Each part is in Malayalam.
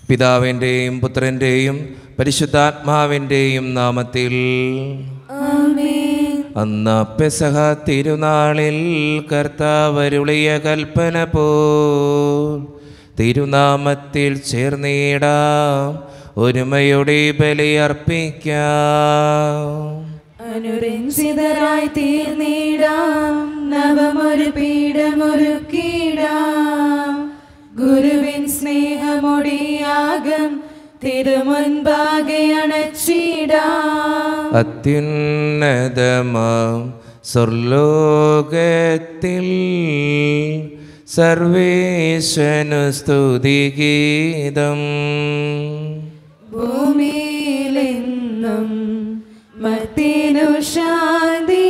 പിതാവിൻ്റെയും പുത്രൻ്റെയും പരിശുദ്ധാത്മാവിൻ്റെയും നാമത്തിൽ അന്ന് പെസഹ തിരുനാളിൽ കർത്താവരുളിയ കൽപ്പന പോ തിരുനാമത്തിൽ ചേർന്നിടാം ഒരുമയുടെ ബലിയർപ്പിക്കാം അനുരഞ്ജിതരായി തീർന്നിടാം നവമൊരു പീഠമൊരുക്കിടാം ഗുരുവിൻ സ്നേഹമൊടിയാകം തിരുമുൻപാകെ അണച്ചിടാം അത്യുന്നതമാം സ്വർലോകത്തിൽ സർവേശനു സ്തുതിഗീതം ഭൂമിയിലെന്നും മത്തിനു ശാന്തി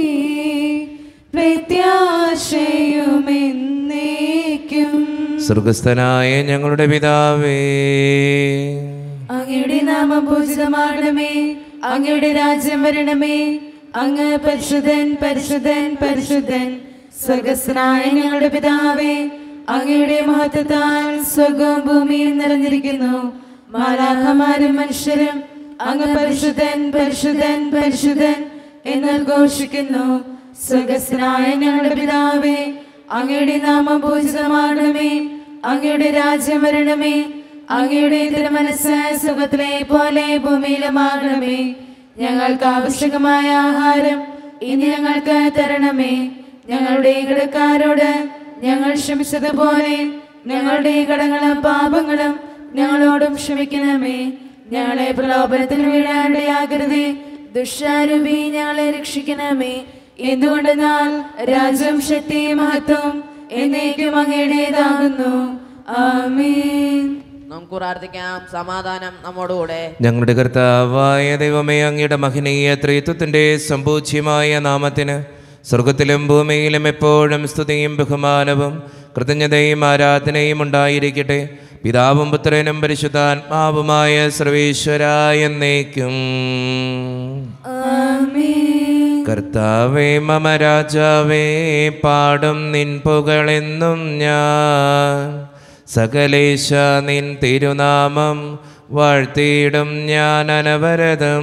പ്രത്യാശയുമെന്നേക്കും സ്വർഗസ്ഥനായ ഞങ്ങളുടെ പിതാവേ അങ്ങയുടെ നാമം പൂജിതമാകണമേ അങ്ങയുടെ രാജ്യം വരണമേ അങ്ങ് പരിശുദ്ധൻ പരിശുദ്ധൻ പരിശുദ്ധൻ സ്വർഗസ്നായ ഞങ്ങളുടെ പിതാവേ അങ്ങയുടെ മഹത്വത്താൽ സ്വർഗവും ഭൂമിയും നിറഞ്ഞിരിക്കുന്നു മാലാഖമാരും മനുഷ്യരും അങ്ങ് പരിശുദ്ധൻ പരിശുദ്ധൻ പരിശുദ്ധൻ എന്ന് ഘോഷിക്കുന്നു സ്വർഗസ്നായ ഞങ്ങളുടെ പിതാവേ അങ്ങയുടെ നാമം പൂജിതമാകണമേ അങ്ങയുടെ രാജ്യം വരണമേ അങ്ങയുടെ തിരുമനസ് സുഖത്തിലെ പോലെ ഭൂമിയിലുമാകണമേ ഞങ്ങൾക്ക് ആവശ്യകമായ ആഹാരം ഇനി ഞങ്ങൾക്ക് തരണമേ ഞങ്ങളുടെ കടക്കാരോട് ഞങ്ങൾ ക്ഷമിച്ചതുപോലെ ഞങ്ങളുടെ കടങ്ങളും പാപങ്ങളും ഞങ്ങളോടും ക്ഷമിക്കണമേ ഞങ്ങളെ പ്രലോഭനത്തിൽ വീഴാണ്ടിയാകരുതേ ദുഷ്ടാരൂപി ഞങ്ങളെ രക്ഷിക്കണമേ എന്തുകൊണ്ടെന്നാൽ രാജ്യം ശക്തി മഹത്വം എന്നേക്കും അങ്ങയുടേതാകുന്നു ആമേൻ നമുക്ക് പ്രാർത്ഥിക്കാം സമാധാനം നമ്മോടുകൂടെ ഞങ്ങളുടെ കർത്താവായ ദൈവമേ അങ്ങയുടെ മഹനീയ ത്രിത്വത്തിൻ്റെ സമ്പൂജ്യമായ നാമത്തിന് സ്വർഗത്തിലും ഭൂമിയിലും എപ്പോഴും സ്തുതിയും ബഹുമാനവും കൃതജ്ഞതയും ആരാധനയും ഉണ്ടായിരിക്കട്ടെ പിതാവും പുത്രനും പരിശുദ്ധാത്മാവുമായ സർവേശ്വരായ എന്നേക്കും ആമേൻ കർത്താവേ മമ രാജാവേ പാടും നിൻ പുകളെന്നും ഞാൻ സകലേശ നിൻ തിരുനാമം വാഴ്ത്തിയിടും ഞാൻ അനവരതം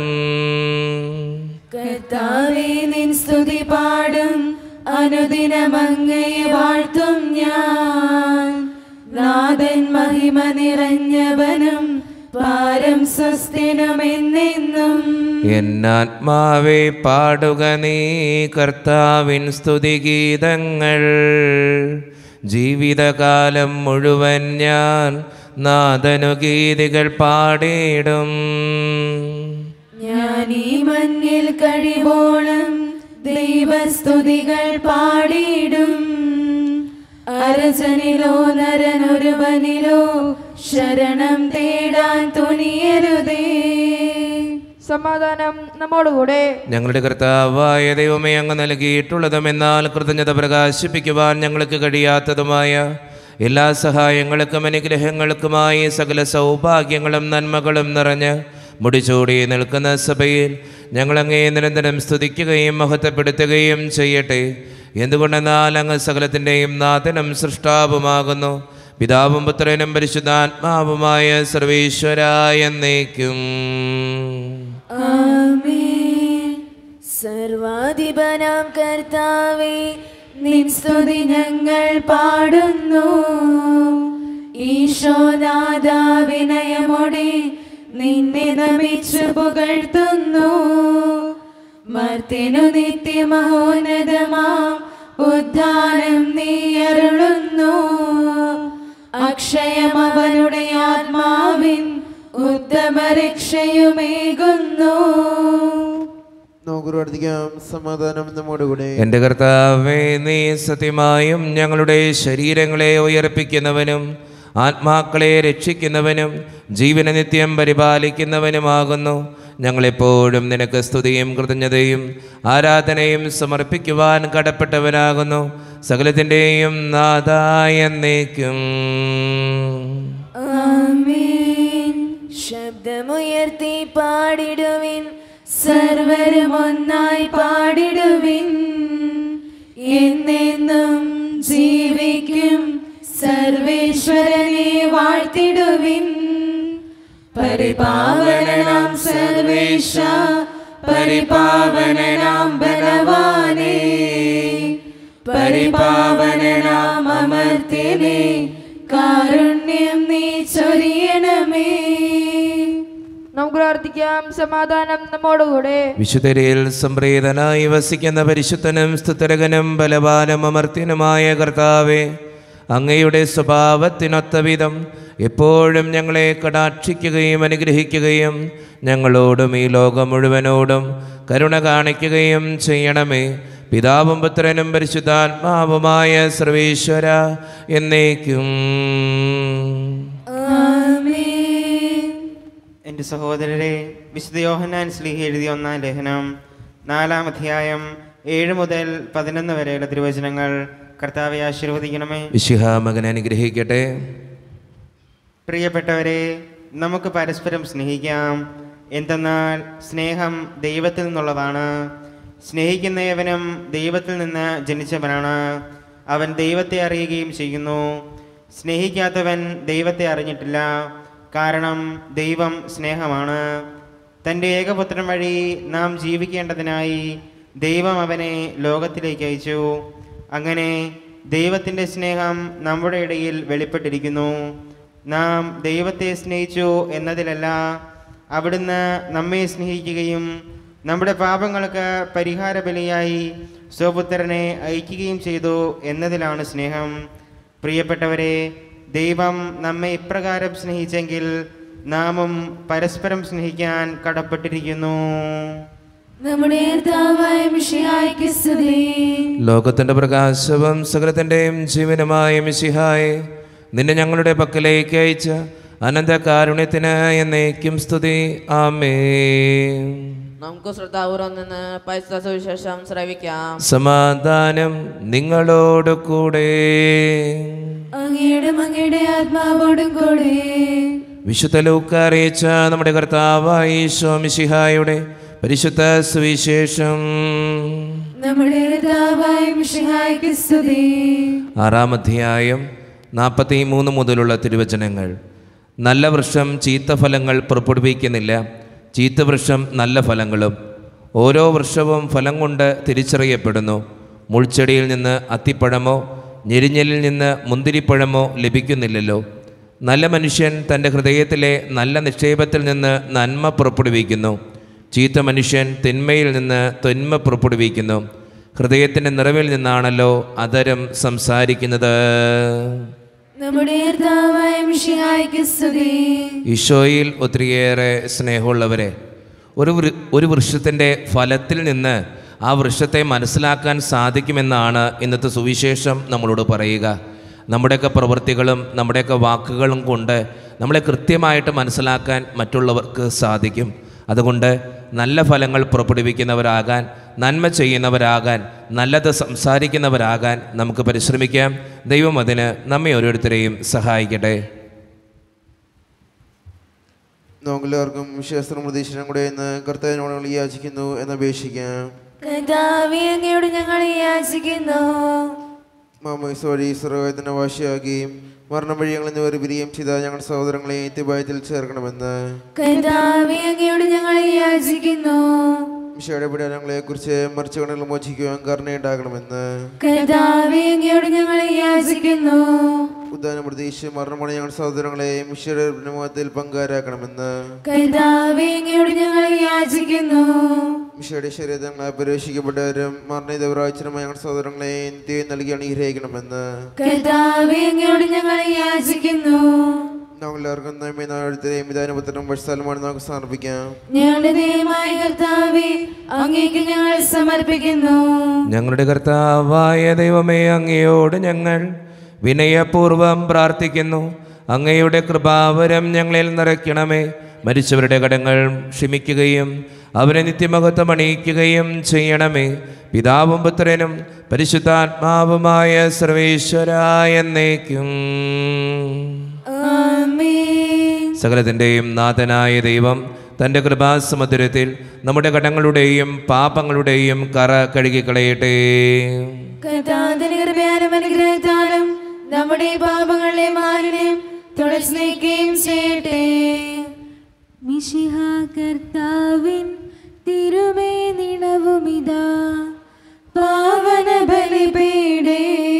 കർത്താവേ നിൻ സ്തുതി പാടും അനുദിനമങ്ങയെ വാഴ്ത്തും ഞാൻ നാഥൻ മഹിമ നിറഞ്ഞവനും പാരം സ്വസ്ഥനുമെന്നെന്നും എന്നാത്മാവേ പാടുക നീ കർത്താവിൻ സ്തുതിഗീതങ്ങൾ ജീവിതകാലം മുഴുവൻ ഞാൻ നാദനുഗീതികൾ പാടിയിടും ഞാൻ ഈ മണ്ണിൽ കഴിവോളം ദൈവസ്തുതികൾ പാടിയിടും അരജനിലോ നരനൊരുവനിലോ ശരണം തേടാൻ തുനിയരുതേ സമാധാനം നമ്മോടുകൂടെ ഞങ്ങളുടെ കർത്താവായ ദൈവമേ അങ്ങ് നൽകിയിട്ടുള്ളതും എന്നാൽ കൃതജ്ഞത പ്രകാശിപ്പിക്കുവാൻ ഞങ്ങൾക്ക് കഴിയാത്തതുമായ എല്ലാ സഹായങ്ങൾക്കും അനുഗ്രഹങ്ങൾക്കുമായി സകല സൗഭാഗ്യങ്ങളും നന്മകളും നിറഞ്ഞ് മുടിചൂടി നിൽക്കുന്ന സഭയിൽ ഞങ്ങളങ്ങേ നിരന്തരം സ്തുതിക്കുകയും മഹത്വപ്പെടുത്തുകയും ചെയ്യട്ടെ എന്തുകൊണ്ടെന്നാൽ അങ്ങ് സകലത്തിൻ്റെയും നാഥനും സൃഷ്ടാവുമാകുന്നു പിതാവും പുത്രനും പരിശുദ്ധാത്മാവുമായ സർവീശ്വരായ എന്നേക്കും ആമേൻ സർവാധിപനാം കർത്താവേ നിൻ സ്തുതി ഞങ്ങൾ പാടുന്നു ഈശോനാഥ വിനയമോടെ നിന്നെ നമിച്ചു പുകഴ്ത്തുന്നു മർത്തിനു നിത്യമഹോന്നതമാം ഉദ്ധാനം നീ അരുളുന്നു അക്ഷയം അവനുടെ ആത്മാവിൻ ഉത്തമ രക്ഷയുമേകുന്നു നമുക്ക് പ്രാർത്ഥിക്കാം സമാധാനം നമ്മോടുകൂടെ എൻ്റെ കർത്താവേ നീ സത്യമായും ഞങ്ങളുടെ ശരീരങ്ങളെ ഉയർപ്പിക്കുന്നവനും ആത്മാക്കളെ രക്ഷിക്കുന്നവനും ജീവന നിത്യം പരിപാലിക്കുന്നവനുമാകുന്നു ഞങ്ങളെപ്പോഴും നിനക്ക് സ്തുതിയും കൃതജ്ഞതയും ആരാധനയും സമർപ്പിക്കുവാൻ കടപ്പെട്ടവനാകുന്നു സകലത്തിൻ്റെയും നാഥായ എന്നേക്കും ആമേൻ ശബ്ദമുയർത്തി പാടിടുവിൻ സർവരും ഒന്നായി പാടിടുവിൻ എന്നെന്നും ജീവിക്കും സർവേശ്വരനെ വാഴ്ത്തിടുവിൻ പരിപാവനനാം സർവേശ പരിപാവനനാം ബലവാനേ പരിപാവനനാം അമർത്യനേ കാരുണ്യം നീ ചൊരിയണമേ നമുക്ക് പ്രാർത്ഥിക്കാം സമാധാനം നമ്മോടുകൂടെ വിശുദ്ധരിൽ സംപ്രീതനായി വസിക്കുന്ന പരിശുദ്ധനും സ്തുതരകനും ബലവാനും അമർത്യനുമായ കർത്താവെ അങ്ങയുടെ സ്വഭാവത്തിനൊത്ത വിധം എപ്പോഴും ഞങ്ങളെ കടാക്ഷിക്കുകയും അനുഗ്രഹിക്കുകയും ഞങ്ങളോടും ഈ ലോകം മുഴുവനോടും കരുണ കാണിക്കുകയും ചെയ്യണമേ പിതാവും പുത്രനും പരിശുദ്ധാത്മാവുമായ സർവേശ്വര എന്നേക്കും ആമേൻ എൻ്റെ സഹോദരരെ വിശുദ്ധ യോഹന്നാൻ സ്ലീഹ എഴുതിയ ഒന്നാം ലേഖനം നാലാം അധ്യായം ഏഴ് മുതൽ പതിനൊന്ന് വരെയുള്ള തിരുവചനങ്ങൾ കർത്താവെ ആശീർവദിക്കണമേ വിശുഹ മകൻ അനുഗ്രഹിക്കട്ടെ പ്രിയപ്പെട്ടവരെ നമുക്ക് പരസ്പരം സ്നേഹിക്കാം എന്തെന്നാൽ സ്നേഹം ദൈവത്തിൽ നിന്നുള്ളതാണ് സ്നേഹിക്കുന്നവനും ദൈവത്തിൽ നിന്ന് ജനിച്ചവനാണ് അവൻ ദൈവത്തെ അറിയുകയും ചെയ്യുന്നു സ്നേഹിക്കാത്തവൻ ദൈവത്തെ അറിഞ്ഞിട്ടില്ല കാരണം ദൈവം സ്നേഹമാണ് തൻ്റെ ഏകപുത്രൻ വഴി നാം ജീവിക്കേണ്ടതിനായി ദൈവം അവനെ ലോകത്തിലേക്ക് അയച്ചു അങ്ങനെ ദൈവത്തിൻ്റെ സ്നേഹം നമ്മുടെ ഇടയിൽ വെളിപ്പെട്ടിരിക്കുന്നു നാം ദൈവത്തെ സ്നേഹിച്ചു എന്നതിലല്ല അവിടുന്ന് നമ്മെ സ്നേഹിക്കുകയും നമ്മുടെ പാപങ്ങൾക്ക് പരിഹാര ബലിയായി സ്വപുത്രനെ അയക്കുകയും ചെയ്തു എന്നതിലാണ് സ്നേഹം പ്രിയപ്പെട്ടവരെ ദൈവം നമ്മെ ഇപ്രകാരം സ്നേഹിച്ചെങ്കിൽ നാമും പരസ്പരം സ്നേഹിക്കാൻ കടപ്പെട്ടിരിക്കുന്നു നമ്മുടെ കർത്താവായ മിശിഹായ്ക്ക് സ്തുതി ലോകത്തിൻ്റെ പ്രകാശവും സകലത്തിൻ്റെയും ജീവനുമായ മിശിഹായെ നിന്നെ ഞങ്ങളുടെ പക്കലേക്ക് അയച്ച അനന്ത കാരുണ്യത്തിന് എന്നേക്കും സ്തുതി ആമേ നമുക്ക് ശ്രദ്ധാപൂർവം നിന്ന് പൈസ സുവിശേഷം ശ്രവിക്കാം സമാധാനം നിങ്ങളോട് കൂടെ അങ്ങയുടെ അങ്ങയുടെ ആത്മാവോടും കൂടെ വിശുദ്ധ ലൂക്ക അറിയിച്ച നമ്മുടെ കർത്താവായ ഈശോ മിശിഹായുടെ പരിശുദ്ധ സുവിശേഷം നമ്മുടെ കർത്താവായ മിശിഹായ്ക്ക് സ്തുതി ആറാം അധ്യായം നാൽപ്പത്തി മൂന്ന് മുതലുള്ള തിരുവചനങ്ങൾ നല്ല വൃക്ഷം ചീത്ത ഫലങ്ങൾ പുറപ്പെടുവിക്കുന്നില്ല ചീത്ത വൃക്ഷം നല്ല ഫലങ്ങളും ഓരോ വൃക്ഷവും ഫലം കൊണ്ട് തിരിച്ചറിയപ്പെടുന്നു മുൾച്ചെടിയിൽ നിന്ന് അത്തിപ്പഴമോ ഞെരിഞ്ഞലിൽ നിന്ന് മുന്തിരിപ്പഴമോ ലഭിക്കുന്നില്ലല്ലോ നല്ല മനുഷ്യൻ തൻ്റെ ഹൃദയത്തിലെ നല്ല നിക്ഷേപത്തിൽ നിന്ന് നന്മ പുറപ്പെടുവിക്കുന്നു ചീത്ത മനുഷ്യൻ തിന്മയിൽ നിന്ന് തിന്മ പുറപ്പെടുവിക്കുന്നു ഹൃദയത്തിൻ്റെ നിറവിൽ നിന്നാണല്ലോ അതരം സംസാരിക്കുന്നത് നമ്മുടെ കർത്താവായ മിശിഹായ്ക്ക് സ്തുതി ഈശോയിൽ ഒത്തിരിയേറെ സ്നേഹമുള്ളവരെ ഒരു വൃ- ഒരു വൃക്ഷത്തിൻ്റെ ഫലത്തിൽ നിന്ന് ആ വൃക്ഷത്തെ മനസ്സിലാക്കാൻ സാധിക്കുമെന്നാണ് ഇന്നത്തെ സുവിശേഷം നമ്മളോട് പറയുക നമ്മുടെയൊക്കെ പ്രവൃത്തികളും നമ്മുടെയൊക്കെ വാക്കുകളും കൊണ്ട് നമ്മളെ കൃത്യമായിട്ട് മനസ്സിലാക്കാൻ മറ്റുള്ളവർക്ക് സാധിക്കും അതുകൊണ്ട് നല്ല ഫലങ്ങൾ പുറപ്പെടുവിക്കുന്നവരാകാൻ നന്മ ചെയ്യുന്നവരാകാൻ നല്ലത് സംസാരിക്കുന്നവരാകാൻ നമുക്ക് പരിശ്രമിക്കാം ദൈവം അതിന് നമ്മെ ഓരോരുത്തരെയും സഹായിക്കട്ടെ നമുക്കെല്ലാവർക്കും വിശ്വാസം പ്രതീക്ഷണം കൂടെ എന്ന് കർത്താവിനോട് ഞങ്ങൾ യാചിക്കുന്നു എന്നപേക്ഷിക്കാം കർത്താവേ അങ്ങയോട് ഞങ്ങൾ യാചിക്കുന്നു മാമോയിസ് വഴി സർവവേദന വാശിയാകുകയും മരണം വഴി ഞങ്ങൾ എന്നിവർ പിരിയും ചെയ്ത ഞങ്ങളുടെ സഹോദരങ്ങളെ നിത്യഭയത്തിൽ ചേർക്കണമെന്ന് കർത്താവേ അങ്ങയോട് ഞങ്ങൾ യാചിക്കുന്നു മിഷയുടെ പിടി ഞങ്ങളെ കുറിച്ച് മറിച്ച് കണ്ണുകൾ മോചിക്കുവാൻ കരുണയുണ്ടാകണമെന്ന് കർത്താവേ അങ്ങയോട് ഞങ്ങൾ യാചിക്കുന്നു ഉദ്ധാനം പ്രതീക്ഷിച്ച് മരണമാണ് ഞങ്ങളുടെ സഹോദരങ്ങളെ മിഷയുടെ മുഖത്തിൽ പങ്കാരാക്കണമെന്ന് കർത്താവേ അങ്ങയോട് ഞങ്ങൾ യാചിക്കുന്നു മിഷയുടെ ശരീരങ്ങളെ പരീക്ഷിക്കപ്പെട്ടവരും മരണയിതവരാച്ചനമായ ഞങ്ങളുടെ സഹോദരങ്ങളെ നിത്യം നൽകി അനുഗ്രഹിക്കണമെന്ന് കർത്താവേ അങ്ങയോട് ഞങ്ങൾ യാചിക്കുന്നു നമ്മളെല്ലാവർക്കും നമ്മെ നാളത്തെയും വിധാനപുത്രനും വത്സലമാണ് നമുക്ക് സമർപ്പിക്കാം ഞങ്ങളുടെ ദൈവമായ കർത്താവേ അങ്ങേക്ക് ഞങ്ങൾ സമർപ്പിക്കുന്നു ഞങ്ങളുടെ കർത്താവായ ദൈവമേ അങ്ങയോട് ഞങ്ങൾ വിനയപൂർവം പ്രാർത്ഥിക്കുന്നു അങ്ങയുടെ കൃപാവരം ഞങ്ങളിൽ നിറയ്ക്കണമേ മരിച്ചവരുടെ കടങ്ങൾ ക്ഷമിക്കുകയും അവരെ നിത്യമഹത്വം അണിയിക്കുകയും ചെയ്യണമേ പിതാവും പുത്രനും പരിശുദ്ധാത്മാവുമായ സർവേശ്വരായ എന്നേക്കും ആമേൻ സകലത്തിൻ്റെയും നാഥനായ ദൈവം തൻ്റെ കൃപാസമുദ്രത്തിൽ നമ്മുടെ കടങ്ങളുടെയും പാപങ്ങളുടെയും കറ കഴുകിക്കളയട്ടെ കർത്താവിന്റെ കൃപയാലും അനുഗ്രഹത്താലും നമ്മുടെ പാപങ്ങളെ മാലിന്യം തുടച്ചു നീക്കുകയും ചെയ്യട്ടെ മിശിഹ കർത്താവിൻ തിരുമേ നിണവുമിതാ പാവന ബലിപീഡേ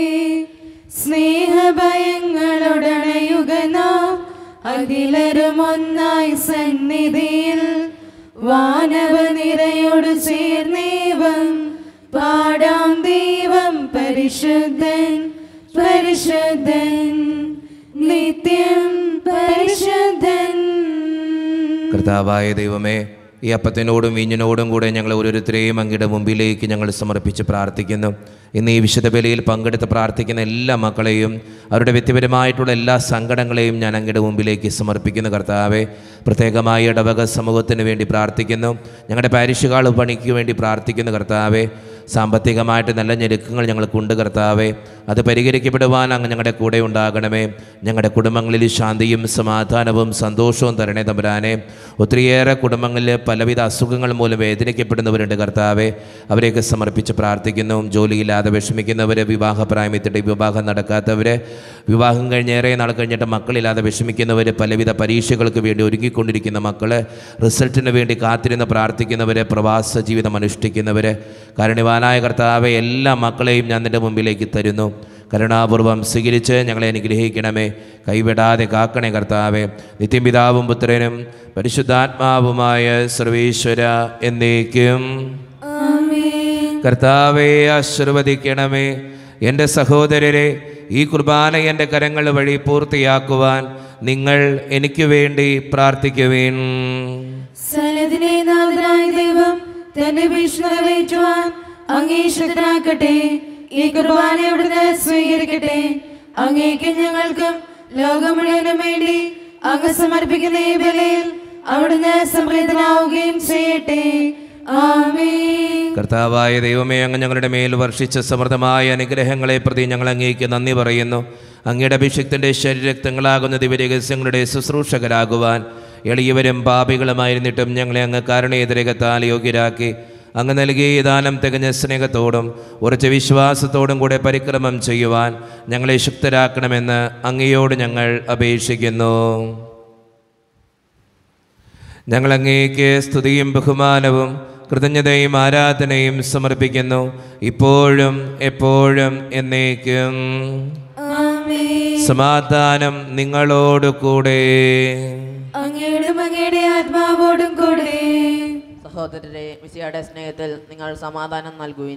സ്നേഹഭയങ്ങളോടണയുക നാം അഖിലരും ഒന്നായി സന്നിധിയിൽ വാനവ നിരയോട് ചേർന്നേവം പാടാം ദൈവം പരിശുദ്ധൻ പരിശുദ്ധൻ നിത്യം പരിശുദ്ധൻ കർത്താവായ ദൈവമേ ഈ അപ്പത്തിനോടും വീഞ്ഞിനോടും കൂടെ ഞങ്ങൾ ഓരോരുത്തരെയും അങ്ങയുടെ മുമ്പിലേക്ക് ഞങ്ങൾ സമർപ്പിച്ച് പ്രാർത്ഥിക്കുന്നു ഇന്ന് ഈ വിശുദ്ധ ബലിയിൽ പങ്കെടുത്ത് പ്രാർത്ഥിക്കുന്ന എല്ലാ മക്കളെയും അവരുടെ വ്യക്തിപരമായിട്ടുള്ള എല്ലാ സങ്കടങ്ങളെയും ഞാൻ അങ്ങയുടെ മുമ്പിലേക്ക് സമർപ്പിക്കുന്നു കർത്താവെ പ്രത്യേകമായി ഇടവക സമൂഹത്തിന് വേണ്ടി പ്രാർത്ഥിക്കുന്നു ഞങ്ങളുടെ പാരിഷുകാൾ പണിക്ക് വേണ്ടി പ്രാർത്ഥിക്കുന്നു കർത്താവെ സാമ്പത്തികമായിട്ട് നല്ല ഞെരുക്കങ്ങൾ ഞങ്ങൾക്കുണ്ട് കർത്താവെ അത് പരിഹരിക്കപ്പെടുവാൻ അങ്ങ് ഞങ്ങളുടെ കൂടെ ഉണ്ടാകണമേ ഞങ്ങളുടെ കുടുംബങ്ങളിൽ ശാന്തിയും സമാധാനവും സന്തോഷവും തരണേ തമ്പുരാനെ ഒത്തിരിയേറെ കുടുംബങ്ങളിൽ പലവിധ അസുഖങ്ങൾ മൂലം വേദനിക്കപ്പെടുന്നവരുണ്ട് കർത്താവെ അവരെയൊക്കെ സമർപ്പിച്ച് പ്രാർത്ഥിക്കുന്നു ജോലിയില്ലാതെ വിഷമിക്കുന്നവർ വിവാഹപ്രായമെത്തിയിട്ട് വിവാഹം നടക്കാത്തവർ വിവാഹം കഴിഞ്ഞേറെ നാൾ കഴിഞ്ഞിട്ട് മക്കളില്ലാതെ വിഷമിക്കുന്നവർ പലവിധ പരീക്ഷകൾക്ക് വേണ്ടി ഒരുങ്ങിക്കൊണ്ടിരിക്കുന്ന മക്കൾ റിസൾട്ടിന് വേണ്ടി കാത്തിരുന്ന് പ്രാർത്ഥിക്കുന്നവർ പ്രവാസ ജീവിതം അനുഷ്ഠിക്കുന്നവർ കാരുണ്യവാനായ കർത്താവെ എല്ലാ മക്കളെയും ഞാൻ നിൻ്റെ മുമ്പിലേക്ക് തരുന്നു കരുണാപൂർവം സ്വീകരിച്ച് ഞങ്ങളെ അനുഗ്രഹിക്കണമേ കൈവിടാതെ കാക്കണേ കർത്താവെ നിത്യം പിതാവും പുത്രനും പരിശുദ്ധാത്മാവുമായ സർവീശ്വര എന്നേക്കും കർത്താവെ ആശീർവദിക്കണമേ എൻ്റെ സഹോദരരെ ഈ കുർബാന എൻ്റെ കരങ്ങൾ വഴി പൂർത്തിയാക്കുവാൻ നിങ്ങൾ എനിക്ക് വേണ്ടി പ്രാർത്ഥിക്കുവേൻ സലതിനെ നാഥനായ ദൈവം തന്റെ ഭീഷണി നിറവേറ്റുവാൻ അങ്ങേശത്തിനാക്കട്ടെ ഈ കുർബാന ഇവിടുന്ന് സ്വീകരിക്കട്ടെ അങ്ങേക്ക് ഞങ്ങൾക്കും ലോകം മുഴുവനും വേണ്ടി അങ്ങ് സമർപ്പിക്കുന്ന ഈ ബലിയിൽ അവിടുന്ന് സംപ്രീതനാവുകയും ചെയ്യട്ടെ ആമേൻ കർത്താവായ ദൈവമേ അങ്ങ് ഞങ്ങളുടെ മേൽ വർഷിച്ച സമൃദ്ധമായ അനുഗ്രഹങ്ങളെ പ്രതി ഞങ്ങൾ അങ്ങേക്ക് നന്ദി പറയുന്നു അങ്ങയുടെ അഭിഷിക്തൻ്റെ ശരീരക്തങ്ങളാകുന്ന ദിവ്യരഹസ്യങ്ങളുടെ ശുശ്രൂഷകരാകുവാൻ എളിയവരും പാപികളുമായിരുന്നിട്ടും ഞങ്ങളെ അങ്ങ് കാരണേതരകത്താൽ യോഗ്യരാക്കി അങ്ങ് നൽകിയ ഈ ദാനം തികഞ്ഞ സ്നേഹത്തോടും ഉറച്ച വിശ്വാസത്തോടും കൂടെ പരിക്രമം ചെയ്യുവാൻ ഞങ്ങളെ ശക്തരാക്കണമെന്ന് അങ്ങയോട് ഞങ്ങൾ അപേക്ഷിക്കുന്നു ഞങ്ങൾ അങ്ങേക്ക് സ്തുതിയും ബഹുമാനവും കൃതജ്ഞതയും ആരാധനയും സമർപ്പിക്കുന്നു ഇപ്പോഴും എപ്പോഴും എന്നേക്കും ആമേൻ സമാധാനം നിങ്ങളോട് കൂടെ അങ്ങയോടും അങ്ങയുടെ ആത്മാവോടും കൂടെ സഹോദരരെ മിസിയുടെ സ്നേഹത്തിൽ നിങ്ങൾ സമാധാനം നൽകുവിൻ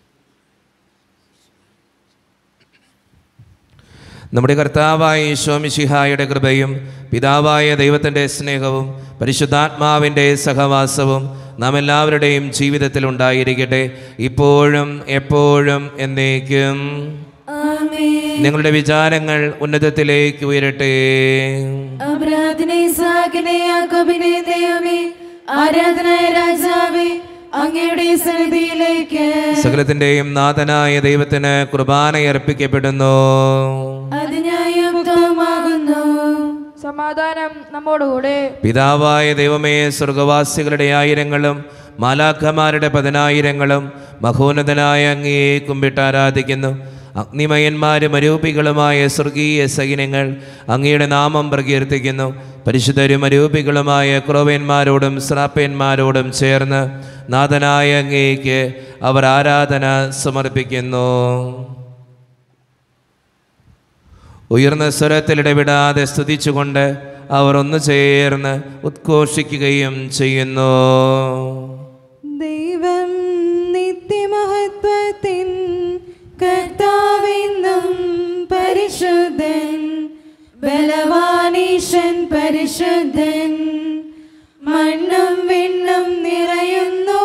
നമ്മുടെ കർത്താവായ ഈശോമിശിഹായുടെ കൃപയും പിതാവായ ദൈവത്തിൻ്റെ സ്നേഹവും പരിശുദ്ധാത്മാവിൻ്റെ സഹവാസവും നാം എല്ലാവരുടെയും ജീവിതത്തിൽ ഉണ്ടായിരിക്കട്ടെ ഇപ്പോഴും എപ്പോഴും എന്നേക്കും ആമേൻ നിങ്ങളുടെ വിചാരങ്ങൾ ഉന്നതത്തിലേക്ക് ഉയരട്ടെ അബ്രാഹത്തിനെ ഇസാക്കിനെ യാക്കോബിനെ ദൈവമേ ആരാധനായ രാജാവേ അങ്ങയുടെ സന്നിധിയിലേക്ക് സകലത്തിൻ്റെയും നാഥനായ ദൈവത്തിന് കുർബാന അർപ്പിക്കപ്പെടുന്നു അത് ന്യായയുക്തമാകുന്നു സമാധാനം നമ്മോടുകൂടെ പിതാവായ ദൈവമേ സ്വർഗവാസികളുടെ ആയിരങ്ങളും മാലാഖമാരുടെ പതിനായിരങ്ങളും മഹോന്നതനായ അങ്ങയെ കുമ്പിട്ട് ആരാധിക്കുന്നു അഗ്നിമയന്മാരും അരൂപികളുമായ സ്വർഗീയ സൈന്യങ്ങൾ അങ്ങയുടെ നാമം പ്രകീർത്തിക്കുന്നു പരിശുദ്ധരും അരൂപികളുമായ ക്രോവന്മാരോടും ശ്രാപ്പന്മാരോടും ചേർന്ന് നാഥനായ അങ്ങേക്ക് അവർ ആരാധന സമർപ്പിക്കുന്നു ഉയർന്ന സ്വരത്തിലിടവിടാതെ സ്തുതിച്ചുകൊണ്ട് അവർ ഒന്ന് ചേർന്ന് ഉദ്ഘോഷിക്കുകയും ചെയ്യുന്നു ദൈവം നിത്യമഹത്വത്തിൻ കർത്താവെന്നും പരിശുദ്ധൻ ബലവാനീശൻ പരിശുദ്ധൻ മണ്ണും വിണ്ണും നിറയുന്നു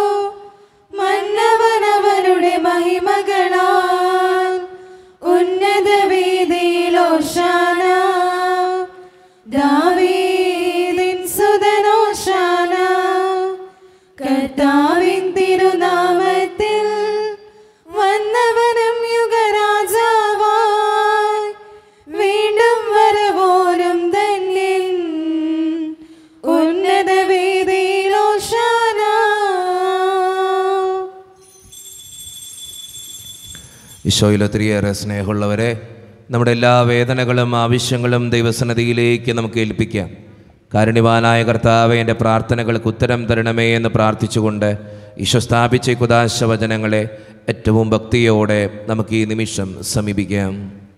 മന്നവനവരുടെ മഹിമകളാൽ ഉന്നത വേദിയിലോശാന ദാവീദിൻ സുതനോശാന കർത്താവിൻ തിരുനാമത്തിൽ വന്നവനും യുഗരാജാവായി വീണ്ടും വരവോനും ധന്യൻ ഉന്നത വേദിയിലോശാന ഈശോയിൽ ഒത്തിരിയേറെ സ്നേഹമുള്ളവരെ നമ്മുടെ എല്ലാ വേദനകളും ആവശ്യങ്ങളും ദൈവസന്നതിയിലേക്ക് നമുക്ക് ഏൽപ്പിക്കാം കാരുണ്യവാനായ കർത്താവെ എൻ്റെ പ്രാർത്ഥനകൾക്ക് ഉത്തരം തരണമേ എന്ന് പ്രാർത്ഥിച്ചുകൊണ്ട് ഈശോ സ്ഥാപിച്ച ഈ കുദാശ വചനങ്ങളെ ഏറ്റവും ഭക്തിയോടെ നമുക്ക് ഈ നിമിഷം സമീപിക്കാം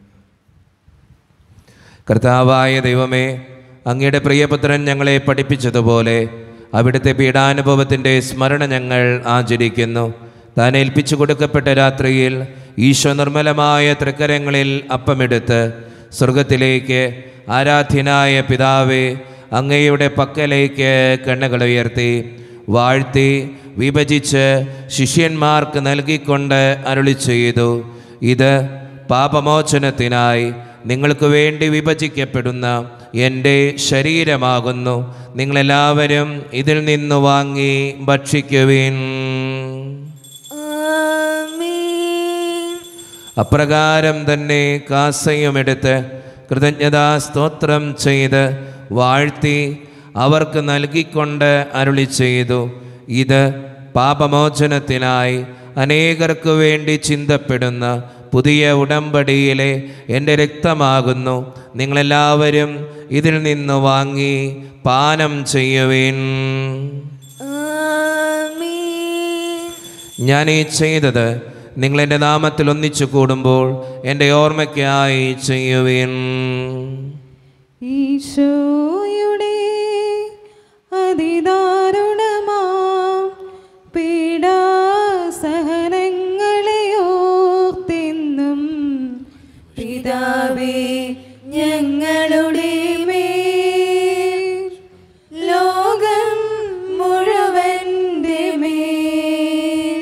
കർത്താവായ ദൈവമേ അങ്ങയുടെ പ്രിയപുത്രൻ ഞങ്ങളെ പഠിപ്പിച്ചതുപോലെ അവിടുത്തെ പീഡാനുഭവത്തിൻ്റെ സ്മരണ ഞങ്ങൾ ആചരിക്കുന്നു താൻ ഏൽപ്പിച്ചു കൊടുക്കപ്പെട്ട രാത്രിയിൽ ഈശോ നിർമ്മലമായ തൃക്കരങ്ങളിൽ അപ്പമെടുത്ത് സ്വർഗത്തിലേക്ക് ആരാധ്യനായ പിതാവേ അങ്ങയുടെ പക്കലേക്ക് കണ്ണുകൾ ഉയർത്തി വാഴ്ത്തി വിഭജിച്ച് ശിഷ്യന്മാർക്ക് നൽകിക്കൊണ്ട് അരുളി ചെയ്തു ഇത് പാപമോചനത്തിനായി നിങ്ങൾക്ക് വേണ്ടി വിഭജിക്കപ്പെടുന്ന എൻ്റെ ശരീരമാകുന്നു നിങ്ങളെല്ലാവരും ഇതിൽ നിന്ന് വാങ്ങി ഭക്ഷിക്കുവിൻ അപ്രകാരം തന്നെ കാസയുമെടുത്ത് കൃതജ്ഞതാ സ്തോത്രം ചെയ്ത് വാഴ്ത്തി അവർക്ക് നൽകിക്കൊണ്ട് അരുളി ചെയ്തു ഇത് പാപമോചനത്തിനായി അനേകർക്ക് വേണ്ടി ചിന്തപ്പെടുന്ന പുതിയ ഉടമ്പടിയിലെ എൻ്റെ രക്തമാകുന്നു നിങ്ങളെല്ലാവരും ഇതിൽ നിന്ന് വാങ്ങി പാനം ചെയ്യുവിൻ ഞാൻ ഈ ചെയ്തത് നിങ്ങൾ എൻ്റെ നാമത്തിൽ ഒന്നിച്ചു കൂടുമ്പോൾ എൻ്റെ ഓർമ്മയ്ക്കായി ചെയ്യുവിൻ ഈശോയുടെ അതിദാരുണമാ പീഡാസഹനങ്ങളെ ഓർത്തെന്നും പിതാവേ ഞങ്ങളുടെ മേൽ ലോകം മുഴുവൻ്റെ മേൽ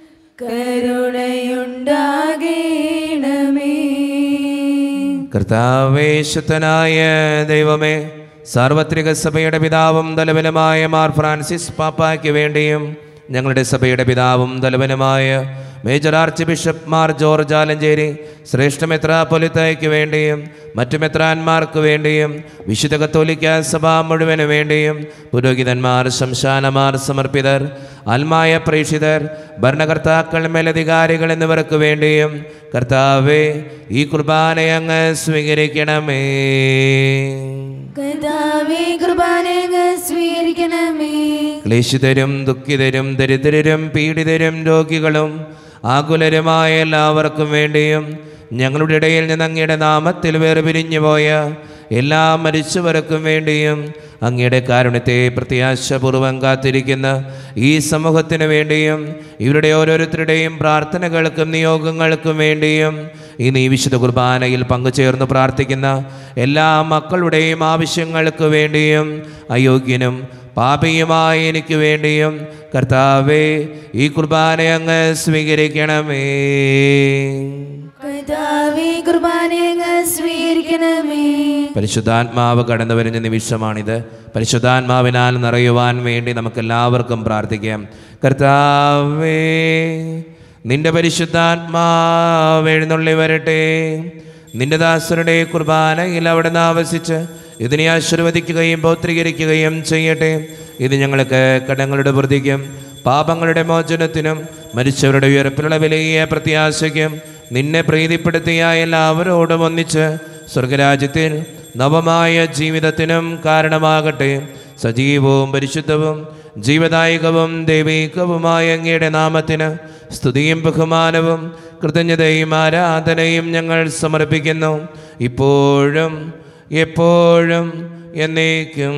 കരുണയുണ്ടാകേണമേ കർത്താവേശുദ്ധനായ ദൈവമേ സാർവത്രിക സഭയുടെ പിതാവും തലവനുമായ മാർ ഫ്രാൻസിസ് പാപ്പായ്ക്ക് വേണ്ടിയും ഞങ്ങളുടെ സഭയുടെ പിതാവും തലവനുമായ major arch bishop Mar George Alencherry ശ്രേഷ്ഠ മെത്രാപൊലിത്തയ്ക്ക് വേണ്ടിയും മറ്റു മെത്രാന്മാർക്ക് വേണ്ടിയും വിശുദ്ധ കത്തോലിക്ക സഭ മുഴുവന് വേണ്ടിയും പുരോഹിതന്മാർ ശംശാനമാർ സമർപ്പിതർ ആത്മായ പ്രേക്ഷിതർ ഭരണകർത്താക്കൾ മേലധികാരികൾ എന്നിവർക്ക് വേണ്ടിയും കർത്താവെ ഈ കുർബാന അങ്ങ് സ്വീകരിക്കണമേ കർത്താവേ കുർബാനങ്ങ് സ്വീകരിക്കണമേ ക്ലേശിതരും ദുഃഖിതരും ദരിദ്രരും പീഡിതരും രോഗികളും ആകുലരുമായ എല്ലാവർക്കും വേണ്ടിയും ഞങ്ങളുടെ ഇടയിൽ നിന്ന് അങ്ങയുടെ നാമത്തിൽ വേർപിരിഞ്ഞു പോയ എല്ലാ മരിച്ചവർക്കും വേണ്ടിയും അങ്ങയുടെ കാരുണ്യത്തെ പ്രത്യാശപൂർവം കാത്തിരിക്കുന്ന ഈ സമൂഹത്തിന് വേണ്ടിയും ഇവരുടെ ഓരോരുത്തരുടെയും പ്രാർത്ഥനകൾക്കും നിയോഗങ്ങൾക്കും വേണ്ടിയും ഇന്ന് ഈ വിശുദ്ധ കുർബാനയിൽ പങ്കുചേർന്ന് പ്രാർത്ഥിക്കുന്ന എല്ലാ മക്കളുടെയും ആവശ്യങ്ങൾക്ക് വേണ്ടിയും അയോഗ്യനും പാപിയുമായ എനിക്ക് വേണ്ടിയും കർത്താവേ ഈ കുർബാന അങ്ങ് സ്വീകരിക്കണമേ കർത്താവേ കുർബാനങ്ങ് സ്വീകരിക്കണമേ പരിശുദ്ധാത്മാവ് കടന്നു വരുന്ന നിമിഷമാണിത് പരിശുദ്ധാത്മാവിനാൽ നിറയുവാൻ വേണ്ടി നമുക്കെല്ലാവർക്കും പ്രാർത്ഥിക്കാം കർത്താവേ നിന്റെ പരിശുദ്ധാത്മാവ് എഴുന്നള്ളി വരട്ടെ നിന്റെ ദാസരുടെ കുർബാനയിൽ അവിടെ നിന്ന് ആവസിച്ച് ഇതിനെ ആശീർവദിക്കുകയും പൗത്രീകരിക്കുകയും ചെയ്യട്ടെ ഇത് ഞങ്ങൾക്ക് കടങ്ങളുടെ വൃദ്ധിക്കും പാപങ്ങളുടെ മോചനത്തിനും മരിച്ചവരുടെ ഉയർപ്പിലുള്ള വലിയ പ്രത്യാശയ്ക്കും നിന്നെ പ്രീതിപ്പെടുത്തിയ എല്ലാവരോടും ഒന്നിച്ച് സ്വർഗരാജ്യത്തിൽ നവമായ ജീവിതത്തിനും കാരണമാകട്ടെ സജീവവും പരിശുദ്ധവും ജീവദായകവും ദൈവികവുമായ അങ്ങയുടെ നാമത്തിന് സ്തുതിയും ബഹുമാനവും കൃതജ്ഞതയും ആരാധനയും ഞങ്ങൾ സമർപ്പിക്കുന്നു ഇപ്പോഴും എപ്പോഴും എന്നേക്കും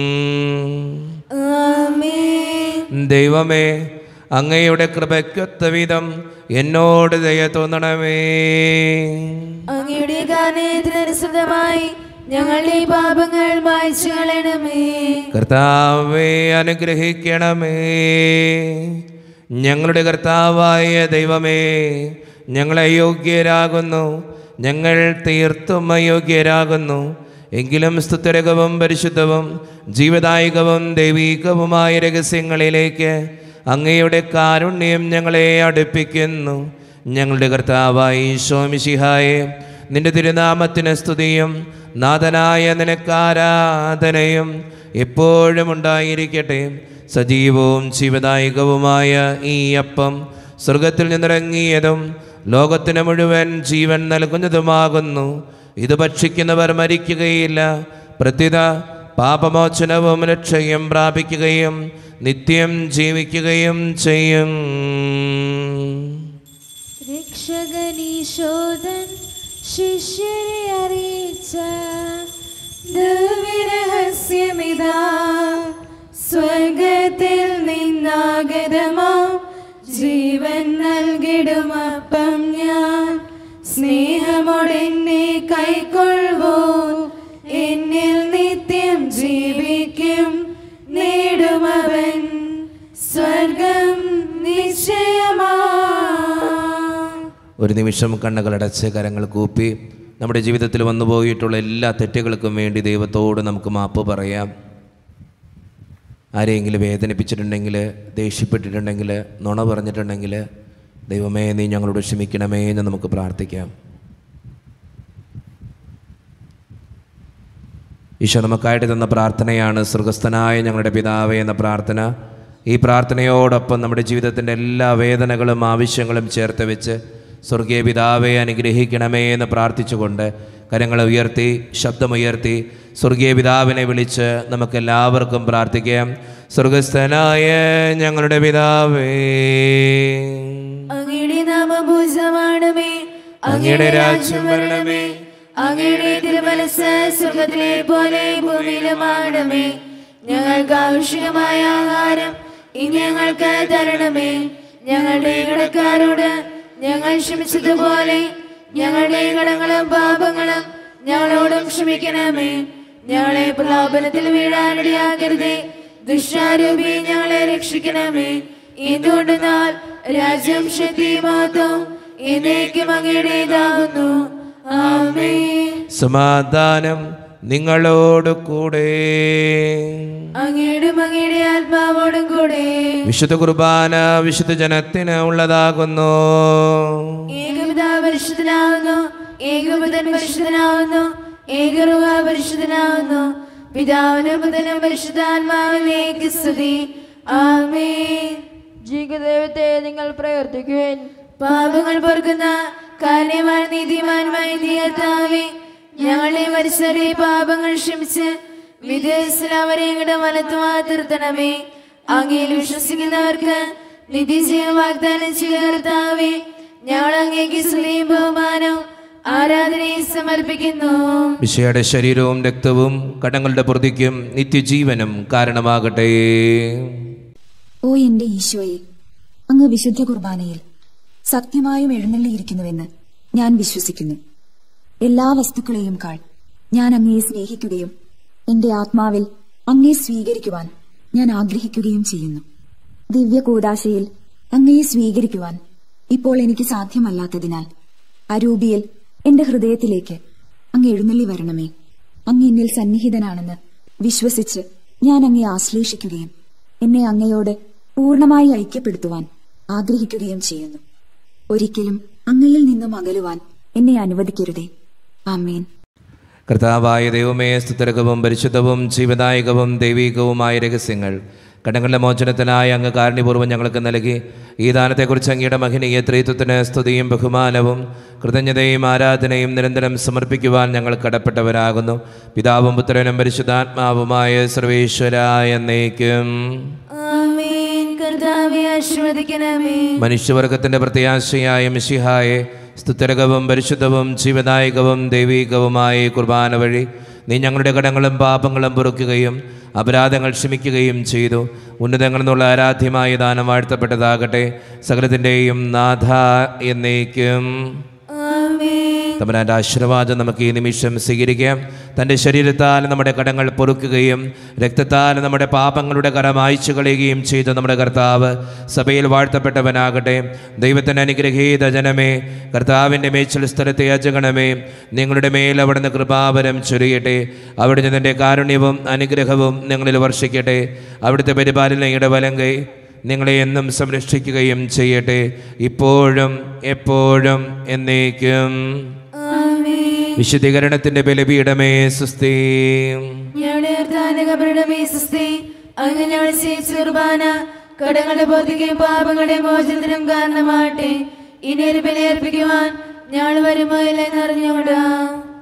ആമേൻ ദൈവമേ അങ്ങയുടെ കൃപയ്ക്കൊത്ത വിധം എന്നോട് ദയ തോന്നണമേ അങ്ങയുടെ ഗാനത്തിനനുസൃതമായി ഞങ്ങളുടെ പാപങ്ങൾ മായ്ച്ചു കളയണമേ കർത്താവെ അനുഗ്രഹിക്കണമേ ഞങ്ങളുടെ കർത്താവായ ദൈവമേ ഞങ്ങൾ അയോഗ്യരാകുന്നു ഞങ്ങൾ തീർത്തും അയോഗ്യരാകുന്നു എങ്കിലും സ്തുത്യരകവും പരിശുദ്ധവും ജീവദായകവും ദൈവീകവുമായ രഹസ്യങ്ങളിലേക്ക് അങ്ങയുടെ കാരുണ്യം ഞങ്ങളെ അടുപ്പിക്കുന്നു ഞങ്ങളുടെ കർത്താവായി ശോമിഷിഹായെ നിന്റെ തിരുനാമത്തിന് സ്തുതിയും നാഥനായ നിനക്കാരാധനയും എപ്പോഴും ഉണ്ടായിരിക്കട്ടെ സജീവവും ജീവദായകവുമായ ഈ അപ്പം സ്വർഗത്തിൽ നിന്നിറങ്ങിയതും ലോകത്തിന് മുഴുവൻ ജീവൻ നൽകുന്നതുമാകുന്നു ഇത് ഭക്ഷിക്കുന്നവർ മരിക്കുകയില്ല പ്രത്യുത പാപമോചനവും രക്ഷയും പ്രാപിക്കുകയും നിത്യം ജീവിക്കുകയും ചെയ്യും രക്ഷകനീശോദൻ ശിഷ്യരെ അറിയിച്ച ദിവ്യരഹസ്യമിതാ സ്വർഗത്തിൽ നിന്നാഗതമാ ജീവൻ നൽകിടുമപ്പം ഞാൻ സ്നേഹമോടെന്നെ കൈക്കൊള്ളുവോ എന്നിൽ നിത്യം ജീവിക്കും നേടുമവൻ സ്വർഗം നിശ്ചയമാ ഒരു നിമിഷം കണ്ണുകളടച്ച് കരങ്ങൾ കൂപ്പി നമ്മുടെ ജീവിതത്തിൽ വന്നു പോയിട്ടുള്ള എല്ലാ തെറ്റുകൾക്കും വേണ്ടി ദൈവത്തോട് നമുക്ക് മാപ്പ് പറയാം ആരെയെങ്കിലും വേദനിപ്പിച്ചിട്ടുണ്ടെങ്കിൽ ദേഷ്യപ്പെട്ടിട്ടുണ്ടെങ്കിൽ നുണ പറഞ്ഞിട്ടുണ്ടെങ്കിൽ ദൈവമേ നീ ഞങ്ങളോട് ക്ഷമിക്കണമേ എന്ന് നമുക്ക് പ്രാർത്ഥിക്കാം ഈശോ നമുക്കായിട്ട് തന്ന പ്രാർത്ഥനയാണ് സ്വർഗസ്ഥനായ ഞങ്ങളുടെ പിതാവേ എന്ന പ്രാർത്ഥന ഈ പ്രാർത്ഥനയോടൊപ്പം നമ്മുടെ ജീവിതത്തിൻ്റെ എല്ലാ വേദനകളും ആവശ്യങ്ങളും ചേർത്ത് വെച്ച് സ്വർഗീയ പിതാവെ അനുഗ്രഹിക്കണമേ എന്ന് പ്രാർത്ഥിച്ചുകൊണ്ട് കരങ്ങൾ ഉയർത്തി ശബ്ദമുയർത്തി സ്വർഗീയ പിതാവിനെ വിളിച്ച് നമുക്കെല്ലാവർക്കും പ്രാർത്ഥിക്കാം സ്വർഗസ്ഥനായ ഞങ്ങളുടെ പിതാവേ അങ്ങയുടെ നാമഭൂഷമാണമേ അങ്ങയുടെ രാജ്യം വരണമേ അങ്ങയുടെ തിരുമനസ് സ്വർഗത്തിലെ പോലെ ഭൂമിയിലുമാണമേ ഞങ്ങൾക്ക് ആവശ്യമായ ആഹാരം ഇനി ഞങ്ങൾക്ക് തരണമേ ഞങ്ങളുടെ കടക്കാരോട് ഞങ്ങൾ ക്ഷമിച്ചതുപോലെ ഞങ്ങളുടെ കടങ്ങളും പാപങ്ങളും ഞങ്ങളോടും ക്ഷമിക്കണമേ ഞങ്ങളെ പ്രലോഭനത്തിൽ വീഴാനിടയാകരുതേ ദുഷ്ടാരൂപി ഞങ്ങളെ രക്ഷിക്കണമേ എന്തുകൊണ്ടെന്നാൽ രാജ്യം ശക്തി മഹത്വം എന്നേക്കും അങ്ങയുടേതാകുന്നു ആമേ സമാധാനം നിങ്ങളോട് കൂടെ അങ്ങയുടെ അങ്ങയുടെ ആത്മാവോടും കൂടെ വിശുദ്ധ കുർബാന വിശുദ്ധ ജനത്തിന് ഉള്ളതാകുന്നു ഏകപിത പരിശുദ്ധനാവുന്നു ഏകപുതൻ പരിശുദ്ധനാവുന്നു ഏകറുഹ പരിശുദ്ധനാവുന്നു പിതാവിനും പുതനും പരിശുദ്ധാത്മാവിലേക്ക് സ്തുതി ആമേ ജീവദൈവത്തെ നിങ്ങൾ പ്രവർത്തിക്കുവേൻ പാപങ്ങൾ പൊറുക്കുന്ന കാരണവാൻ നീതിമാനുമായ തീർത്താവേ ഞങ്ങളെ മരിച്ചവരെ പാപങ്ങൾ ക്ഷമിച്ച് വിദേശവരെ ഞങ്ങളുടെ വലത്തുമാ തീർത്തണമേ അങ്ങയിൽ വിശ്വസിക്കുന്നവർക്ക് നിത്യജീവൻ വാഗ്ദാനം ചെയ്ത കർത്താവേ ഞങ്ങൾ അങ്ങേക്ക് സ്ത്രീയും ബഹുമാനവും ആരാധനയും സമർപ്പിക്കുന്നു വിശയുടെ ശരീരവും രക്തവും കടങ്ങളുടെ പ്രതിക്കും നിത്യജീവനും കാരണമാകട്ടെ ഓ എന്റെ ഈശോയെ അങ്ങ് വിശുദ്ധ കുർബാനയിൽ സത്യമായും എഴുന്നള്ളിയിരിക്കുന്നുവെന്ന് ഞാൻ വിശ്വസിക്കുന്നു എല്ലാ വസ്തുക്കളെയും കാൾ ഞാൻ അങ്ങയെ സ്നേഹിക്കുകയും എന്റെ ആത്മാവിൽ അങ്ങയെ സ്വീകരിക്കുവാൻ ഞാൻ ആഗ്രഹിക്കുകയും ചെയ്യുന്നു ദിവ്യ കൂടാശയിൽ അങ്ങയെ സ്വീകരിക്കുവാൻ ഇപ്പോൾ എനിക്ക് സാധ്യമല്ലാത്തതിനാൽ അരൂപിയിൽ എന്റെ ഹൃദയത്തിലേക്ക് അങ്ങ് എഴുന്നള്ളി വരണമേ അങ്ങ് എന്നിൽ സന്നിഹിതനാണെന്ന് വിശ്വസിച്ച് ഞാൻ അങ്ങയെ ആശ്ലേഷിക്കുകയും എന്നെ അങ്ങയോട് പൂർണ്ണമായി ഐക്യപ്പെടുത്തുവാൻ ആഗ്രഹിക്കുകയും ചെയ്യുന്നു ഒരിക്കലും അങ്ങയിൽ നിന്നും അകലുവാൻ എന്നെ അനുവദിക്കരുതേ ആമേൻ കർത്താവായ ദൈവമേ സ്തുതരകവും പരിശുദ്ധവും ജീവദായകവും ദൈവികവുമായ രഹസ്യങ്ങൾ കടങ്ങളുടെ മോചനത്തിനായി അങ്ങ് കാരുണ്യപൂർവ്വം ഞങ്ങൾക്ക് നൽകി ഈ ദാനത്തെക്കുറിച്ച് അങ്ങയുടെ മഹിനീയ ത്രിത്വത്തിന് സ്തുതിയും ബഹുമാനവും കൃതജ്ഞതയും ആരാധനയും നിരന്തരം സമർപ്പിക്കുവാൻ ഞങ്ങൾ കടപ്പെട്ടവരാകുന്നു പിതാവും പുത്രനും പരിശുദ്ധാത്മാവുമായ സർവേശ്വരായ എന്നേക്കും ആമേൻ കർത്താവെ ആശീർവദിക്കണമേ മനുഷ്യവർഗത്തിന്റെ പ്രത്യാശയായ മിശിഹായെ സ്തുതരകവും പരിശുദ്ധവും ജീവദായകവും ദൈവീകവുമായ ഈ കുർബാന വഴി നീ ഞങ്ങളുടെ കടങ്ങളും പാപങ്ങളും പൊറുക്കുകയും അപരാധങ്ങൾ ക്ഷമിക്കുകയും ചെയ്തു ഉന്നതങ്ങളിൽ നിന്നുള്ള ആരാധ്യമായ ദാനം വാഴ്ത്തപ്പെട്ടതാകട്ടെ സകലത്തിൻ്റെയും നാഥ എന്നേക്കും ആമേൻ തമ്പുരാൻ്റെ ആശീർവാദം നമുക്ക് ഈ നിമിഷം സ്വീകരിക്കാം തൻ്റെ ശരീരത്താൽ നമ്മുടെ കടങ്ങൾ പൊറുക്കുകയും രക്തത്താൽ നമ്മുടെ പാപങ്ങളുടെ കരം അയച്ചു കളയുകയും ചെയ്ത നമ്മുടെ കർത്താവ് സഭയിൽ വാഴ്ത്തപ്പെട്ടവനാകട്ടെ ദൈവത്തിൻ്റെ അനുഗ്രഹീത ജനമേ കർത്താവിൻ്റെ മേച്ചിൽ സ്ഥലത്തെ യജഗണമേ നിങ്ങളുടെ മേൽ അവിടുന്ന് കൃപാവരം ചൊരിയട്ടെ അവിടുന്ന് തൻ്റെ കാരുണ്യവും അനുഗ്രഹവും നിങ്ങളിൽ വർഷിക്കട്ടെ അവിടുത്തെ പരിപാലനയുടെ വലങ്കൈ നിങ്ങളെ എന്നും സംരക്ഷിക്കുകയും ചെയ്യട്ടെ ഇപ്പോഴും എപ്പോഴും എന്നേക്കും ആമേൻ വിശുദ്ധീകരണത്തിന്റെ ബലപീഠമേ സുസ്ഥി ഞങ്ങളുടെ കർത്താനകപരുടെ മേസസ്തി അങ്ങ് ഞങ്ങൾ സ്വീകരിച്ച കുർബാന കടങ്ങളുടെ ബോധിക്കുകയും പാപങ്ങളുടെ മോചനത്തിനും കാരണമാട്ടെ ഇനി ഒരു ബലിയർപ്പിക്കുവാൻ ഞങ്ങൾ വരുമോ ഇല്ലെന്ന് അറിഞ്ഞുകൂടാ